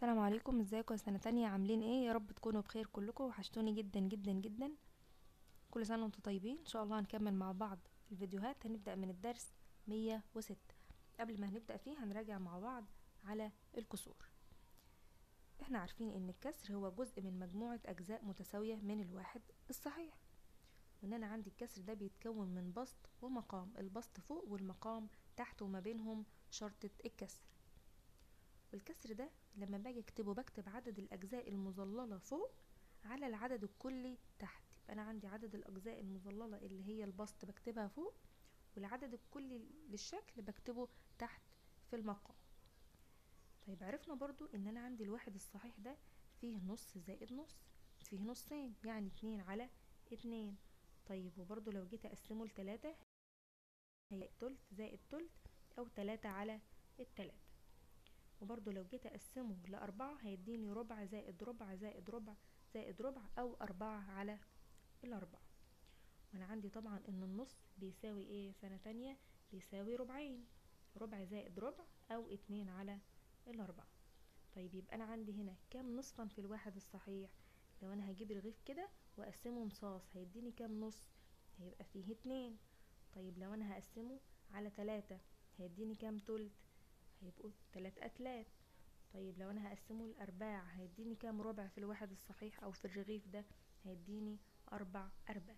السلام عليكم ازيكم يا سنة تانية عاملين ايه يا رب تكونوا بخير كلكم وحشتوني جدا جدا جدا كل سنة وانتم طيبين ان شاء الله هنكمل مع بعض الفيديوهات هنبدأ من الدرس مية وستة قبل ما هنبدأ فيه هنراجع مع بعض على الكسور احنا عارفين ان الكسر هو جزء من مجموعة اجزاء متساوية من الواحد الصحيح وان انا عندي الكسر ده بيتكون من بسط ومقام البسط فوق والمقام تحت وما بينهم شرطة الكسر والكسر ده لما باجي اكتبه بكتب عدد الاجزاء المظلله فوق على العدد الكلي تحت يبقى انا عندي عدد الاجزاء المظلله اللي هي البسط بكتبها فوق والعدد الكلي للشكل بكتبه تحت في المقام طيب عرفنا برضو ان انا عندي الواحد الصحيح ده فيه نص زائد نص فيه نصين يعني اتنين على اتنين طيب وبرضو لو جيت اقسمه لتلاتة هي تلت زائد تلت او تلاتة على التلاتة وبرضو لو جيت اقسمه لأربعة هيديني ربع زائد ربع زائد ربع زائد ربع او أربعة على الأربعة وانا عندي طبعا ان النص بيساوي ايه سنة تانية بيساوي ربعين ربع زائد ربع او اتنين على الأربعة طيب يبقى انا عندي هنا كام نصفا في الواحد الصحيح لو انا هجيب الرغيف كده واقسمه نصاص هيديني كام نص هيبقى فيه اتنين طيب لو انا هقسمه على تلاتة هيديني كام تلت هيبقوا تلات أتلات طيب لو أنا هقسمه لأرباع هيديني كام ربع في الواحد الصحيح أو في الرغيف ده هيديني أربع أرباع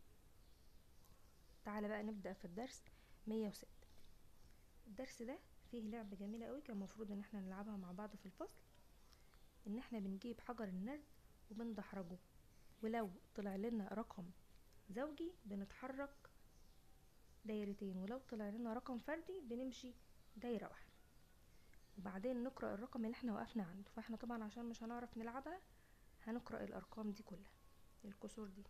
تعالى بقى نبدأ في الدرس مية وستة الدرس ده فيه لعبة جميلة قوي كان المفروض ان احنا نلعبها مع بعض في الفصل ان احنا بنجيب حجر النرد وبندحرجه ولو طلع لنا رقم زوجي بنتحرك دايرتين ولو طلع لنا رقم فردي بنمشي دايرة واحدة وبعدين نقرأ الرقم اللي احنا وقفنا عنده فاحنا طبعا عشان مش هنعرف نلعبها هنقرأ الأرقام دي كلها الكسور دي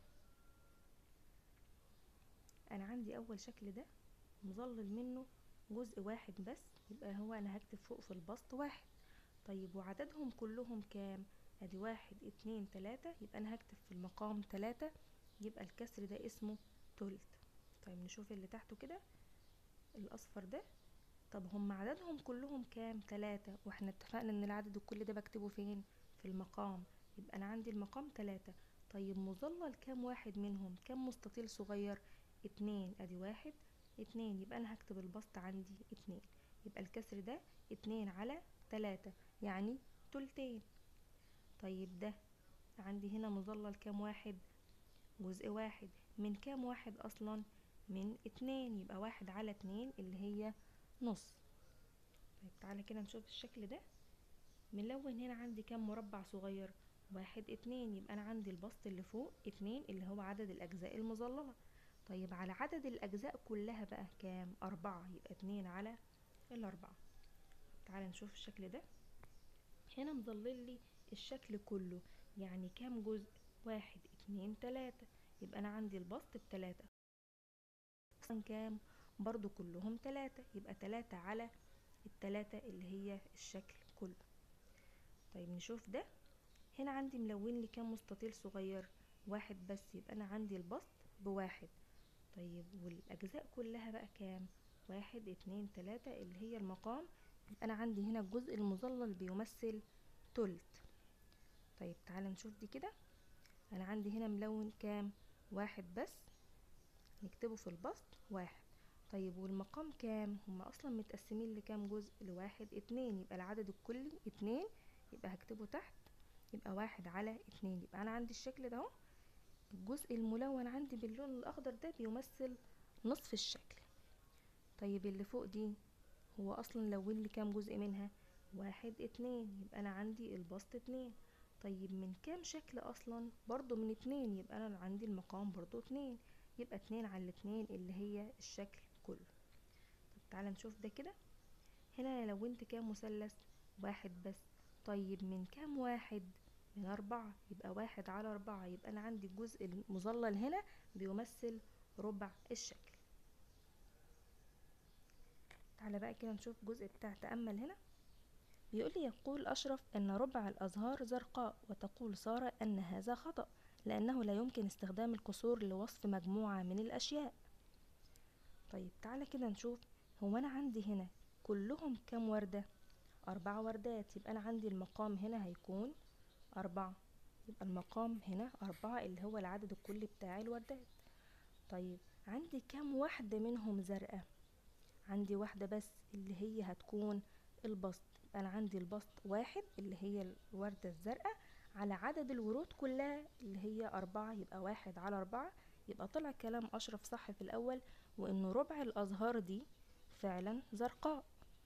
أنا عندي أول شكل ده مظلل منه جزء واحد بس يبقى هو أنا هكتب فوق في البسط واحد طيب وعددهم كلهم كام ادي واحد اتنين تلاتة يبقى انا هكتب في المقام تلاتة يبقى الكسر ده اسمه تلت طيب نشوف اللي تحته كده الاصفر ده طب هم عددهم كلهم كام تلاتة واحنا اتفقنا ان العدد الكلي ده بكتبه فين في المقام يبقى انا عندي المقام تلاتة طيب مظلل كام واحد منهم كام مستطيل صغير اتنين ادي واحد اتنين يبقى انا هكتب البسط عندي اتنين يبقى الكسر ده اتنين على تلاتة يعني تلتين طيب ده عندي هنا مظلل كام واحد جزء واحد من كام واحد اصلا من اتنين يبقى واحد على اتنين اللي هي نص طيب تعالى كده نشوف الشكل ده ملون هنا عندي كام مربع صغير واحد اتنين يبقى انا عندي البسط اللي فوق اتنين اللي هو عدد الاجزاء المظللة طيب على عدد الاجزاء كلها بقى كام اربعة يبقى اتنين على الاربعة تعالى نشوف الشكل ده هنا مظلل لي الشكل كله يعني كام جزء واحد اتنين تلاتة يبقى انا عندي البسط بتلاتة اصلا كام برضو كلهم تلاتة يبقى تلاتة على التلاتة اللي هي الشكل كله طيب نشوف ده هنا عندي ملون لي كام مستطيل صغير واحد بس يبقى انا عندي البسط بواحد طيب والاجزاء كلها بقى كام واحد اتنين تلاتة اللي هي المقام يبقى انا عندي هنا الجزء المظلل بيمثل تلت طيب تعالى نشوف دي كده انا عندي هنا ملون كام واحد بس نكتبه في البسط واحد طيب والمقام كام هما اصلا متقسمين لكام جزء لواحد اتنين يبقى العدد الكلي اتنين يبقى هكتبه تحت يبقى واحد على اتنين يبقى انا عندي الشكل ده اهو الجزء الملون عندي باللون الاخضر ده بيمثل نصف الشكل طيب اللي فوق دي هو اصلا لون لي كام جزء منها واحد اتنين يبقى انا عندي البسط اتنين طيب من كام شكل اصلا برضو من اتنين يبقى انا عندي المقام برضو اتنين يبقى اتنين على الاتنين اللي هي الشكل كله طب تعالى نشوف ده كده هنا انا لونت كام مثلث واحد بس طيب من كام واحد من أربعة يبقى واحد على أربعة يبقى أنا عندي الجزء المظلل هنا بيمثل ربع الشكل تعالى بقى كده نشوف الجزء بتاع تأمل هنا بيقول لي يقول أشرف أن ربع الأزهار زرقاء وتقول سارة أن هذا خطأ لأنه لا يمكن استخدام الكسور لوصف مجموعة من الأشياء طيب تعالى كده نشوف هو أنا عندي هنا كلهم كام وردة أربع وردات يبقى أنا عندي المقام هنا هيكون أربعة يبقى المقام هنا أربعة اللي هو العدد الكلي بتاع الوردات طيب عندي كام واحدة منهم زرقاء عندي واحدة بس اللي هي هتكون البسط يبقى أنا عندي البسط واحد اللي هي الوردة الزرقاء على عدد الورود كلها اللي هي أربعة يبقى واحد على أربعة يبقى طلع كلام أشرف صح في الأول وإنه ربع الأزهار دي فعلا زرقاء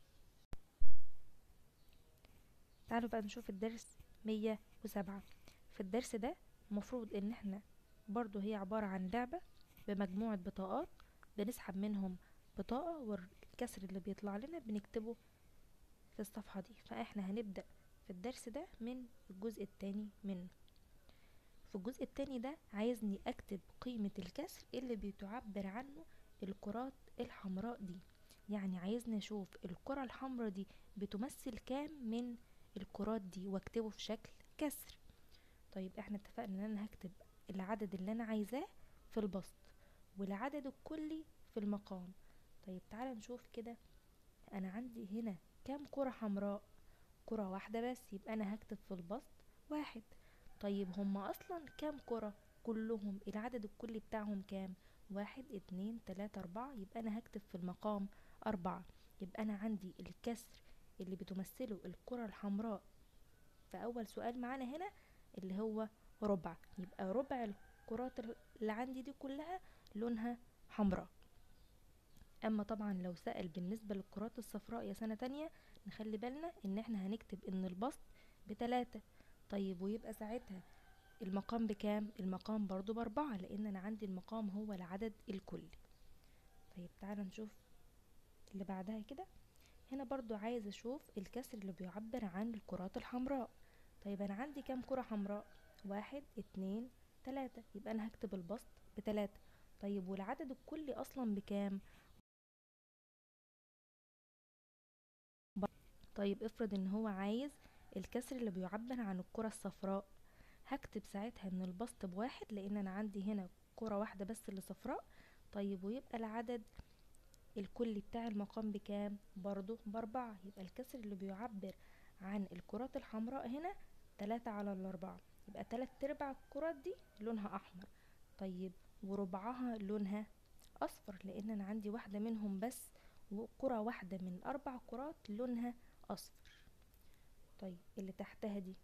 تعالوا بقى نشوف الدرس مية وسبعة في الدرس ده المفروض ان احنا برضو هي عبارة عن لعبة بمجموعة بطاقات بنسحب منهم بطاقة والكسر اللي بيطلع لنا بنكتبه في الصفحة دي فاحنا هنبدأ في الدرس ده من الجزء التاني منه في الجزء التاني ده عايزني اكتب قيمة الكسر اللي بتعبر عنه الكرات الحمراء دي يعني عايزني اشوف الكرة الحمراء دي بتمثل كام من الكرات دي واكتبه في شكل كسر طيب احنا اتفقنا ان انا هكتب العدد اللي انا عايزاه في البسط والعدد الكلي في المقام طيب تعالى نشوف كده انا عندي هنا كام كرة حمراء كرة واحدة بس يبقى انا هكتب في البسط واحد طيب هما اصلا كام كرة كلهم العدد الكلي بتاعهم كام واحد اتنين تلاتة اربعة يبقى انا هكتب في المقام اربعة يبقى انا عندي الكسر اللي بتمثله الكرة الحمراء في اول سؤال معانا هنا اللي هو ربع يبقى ربع الكرات اللي عندي دي كلها لونها حمراء اما طبعا لو سأل بالنسبة للكرات الصفراء يا سنة تانية نخلي بالنا ان احنا هنكتب ان البسط بتلاتة طيب ويبقى ساعتها المقام بكام المقام برضو باربعة لان انا عندي المقام هو العدد الكلي طيب تعالى نشوف اللي بعدها كده هنا برضو عايز اشوف الكسر اللي بيعبر عن الكرات الحمراء طيب انا عندي كام كرة حمراء واحد اتنين تلاتة يبقى انا هكتب البسط بتلاتة طيب والعدد الكلي اصلا بكام طيب افرض ان هو عايز الكسر اللي بيعبر عن الكرة الصفراء هكتب ساعتها ان البسط بواحد لان انا عندي هنا كرة واحدة بس اللي صفراء طيب ويبقى العدد الكلي بتاع المقام بكام برضو باربعة يبقى الكسر اللي بيعبر عن الكرات الحمراء هنا تلاتة على الاربعة يبقى تلات ارباع الكرات دي لونها احمر طيب وربعها لونها اصفر لان انا عندي واحدة منهم بس وكرة واحدة من اربع كرات لونها اصفر طيب اللي تحتها دي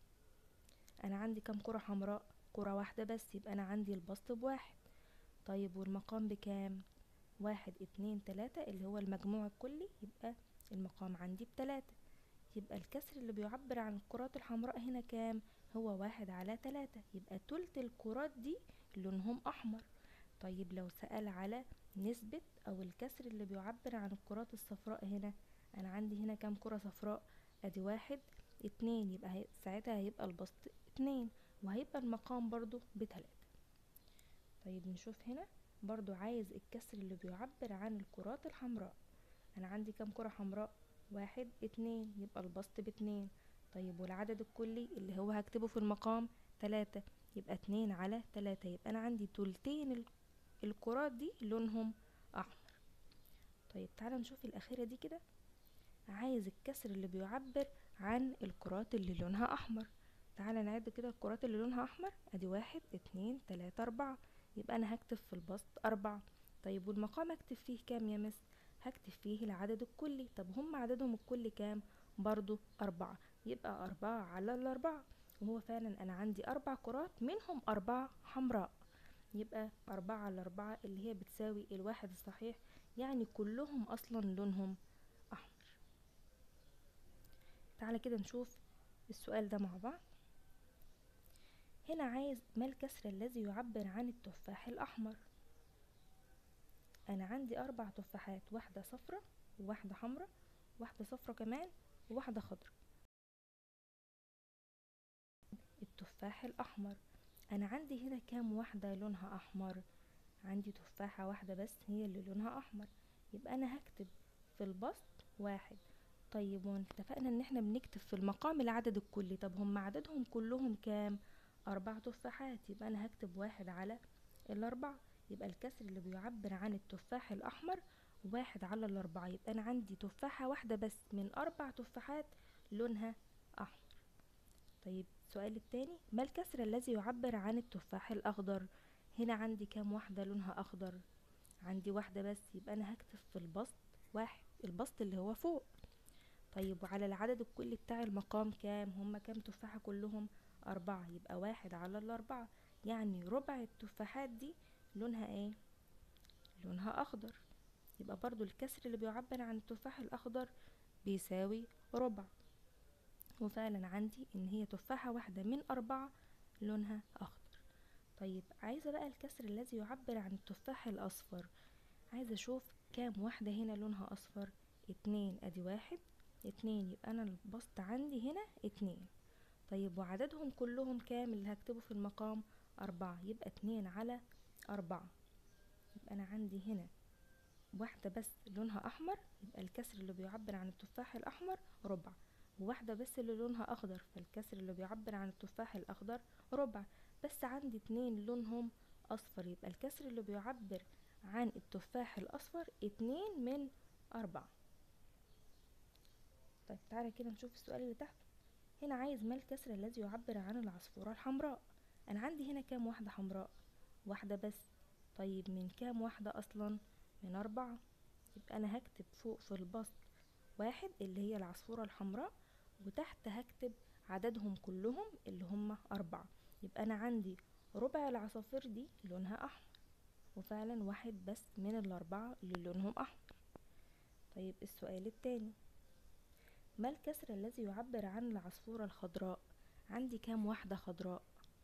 انا عندي كام كرة حمراء كرة واحدة بس يبقى انا عندي البسط بواحد طيب والمقام بكام واحد اتنين تلاتة اللي هو المجموع الكلي يبقى المقام عندي بتلاتة يبقى الكسر اللي بيعبر عن الكرات الحمراء هنا كام هو واحد على تلاتة يبقى تلت الكرات دي لونهم احمر طيب لو سأل على نسبة او الكسر اللي بيعبر عن الكرات الصفراء هنا انا عندي هنا كام كرة صفراء ادي واحد اتنين يبقى هي ساعتها هيبقى البسط اتنين وهيبقى المقام برضو بتلاتة طيب نشوف هنا برضو عايز الكسر اللي بيعبر عن الكرات الحمراء انا عندي كام كرة حمراء واحد اتنين يبقى البسط باتنين طيب والعدد الكلي اللي هو هكتبه في المقام تلاتة يبقى اتنين على تلاتة يبقى انا عندي تلتين الكرات دي لونهم احمر طيب تعالى نشوف الاخيرة دي كده عايز الكسر اللي بيعبر عن الكرات اللي لونها احمر تعالى نعد كده الكرات اللي لونها احمر ادي واحد اتنين تلاتة اربعة يبقى انا هكتب في البسط اربعة طيب والمقام اكتب فيه كام يا مس هكتب فيه العدد الكلي طب هم عددهم الكلي كام برضو أربعة يبقى أربعة على الأربعة وهو فعلا أنا عندي أربع كرات منهم أربعة حمراء يبقى أربعة على أربعة اللي هي بتساوي الواحد الصحيح يعني كلهم أصلا لونهم أحمر تعالى كده نشوف السؤال ده مع بعض هنا عايز ما الكسر الذي يعبر عن التفاح الأحمر انا عندي اربع تفاحات واحده صفرة وواحده حمرا واحده صفرة كمان وواحده خضرا التفاح الاحمر انا عندي هنا كام واحده لونها احمر عندي تفاحه واحده بس هي اللي لونها احمر يبقى انا هكتب في البسط واحد طيب واتفقنا ان احنا بنكتب في المقام العدد الكلي طب هم عددهم كلهم كام اربع تفاحات يبقى انا هكتب واحد على الاربعة يبقى الكسر اللي بيعبر عن التفاح الأحمر واحد على الأربعة يبقى أنا عندي تفاحة واحدة بس من أربع تفاحات لونها أحمر طيب السؤال التاني ما الكسر الذي يعبر عن التفاح الأخضر هنا عندي كام واحدة لونها أخضر عندي واحدة بس يبقى أنا هكتب في البسط واحد البسط اللي هو فوق طيب وعلى العدد الكلي بتاع المقام كام هما كام تفاحة كلهم أربعة يبقى واحد على الأربعة يعني ربع التفاحات دي لونها ايه لونها أخضر يبقى برضو الكسر اللي بيعبر عن التفاح الأخضر بيساوي ربع وفعلا عندي ان هي تفاحة واحدة من أربعة لونها أخضر طيب عايزة بقى الكسر الذي يعبر عن التفاح الأصفر عايزة أشوف كام واحدة هنا لونها أصفر اتنين أدي واحد اتنين يبقى أنا البسط عندي هنا اتنين طيب وعددهم كلهم كام اللي هكتبه في المقام أربعة يبقى اتنين على أربعة يبقى أنا عندي هنا واحدة بس لونها أحمر يبقى الكسر اللي بيعبر عن التفاح الأحمر ربع وواحدة بس اللي لونها أخضر فالكسر اللي بيعبر عن التفاح الأخضر ربع بس عندي اتنين لونهم أصفر يبقى الكسر اللي بيعبر عن التفاح الأصفر اتنين من أربعة طيب تعالى كده نشوف السؤال اللي تحته هنا عايز ما الكسر الذي يعبر عن العصفورة الحمراء أنا عندي هنا كام واحدة حمراء واحدة بس طيب من كام واحدة أصلا من أربعة يبقى أنا هكتب فوق في البسط واحد اللي هي العصفورة الحمراء وتحت هكتب عددهم كلهم اللي هم أربعة يبقى أنا عندي ربع العصافير دي لونها أحمر وفعلا واحد بس من الأربعة اللي لونهم أحمر طيب السؤال التاني ما الكسر الذي يعبر عن العصفورة الخضراء عندي كام واحدة خضراء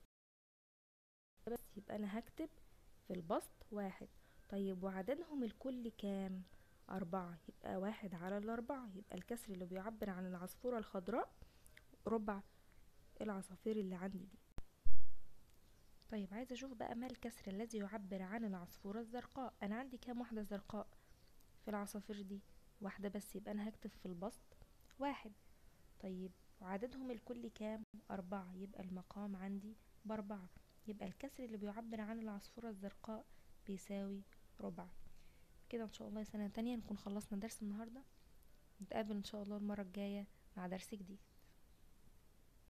بس يبقى أنا هكتب في البسط واحد طيب وعددهم الكل كام أربعة يبقى واحد على الأربعة يبقى الكسر اللي بيعبر عن العصفورة الخضراء ربع العصافير اللي عندي دي طيب عايزة أشوف بقى ما الكسر الذي يعبر عن العصفورة الزرقاء أنا عندي كام واحدة زرقاء في العصافير دي واحدة بس يبقى أنا هكتب في البسط واحد طيب وعددهم الكلي كام أربعة يبقى المقام عندي بأربعة يبقى الكسر اللي بيعبر عن العصفورة الزرقاء بيساوي ربع كده ان شاء الله سنة تانية نكون خلصنا درس النهاردة نتقابل ان شاء الله المرة الجاية مع درس جديد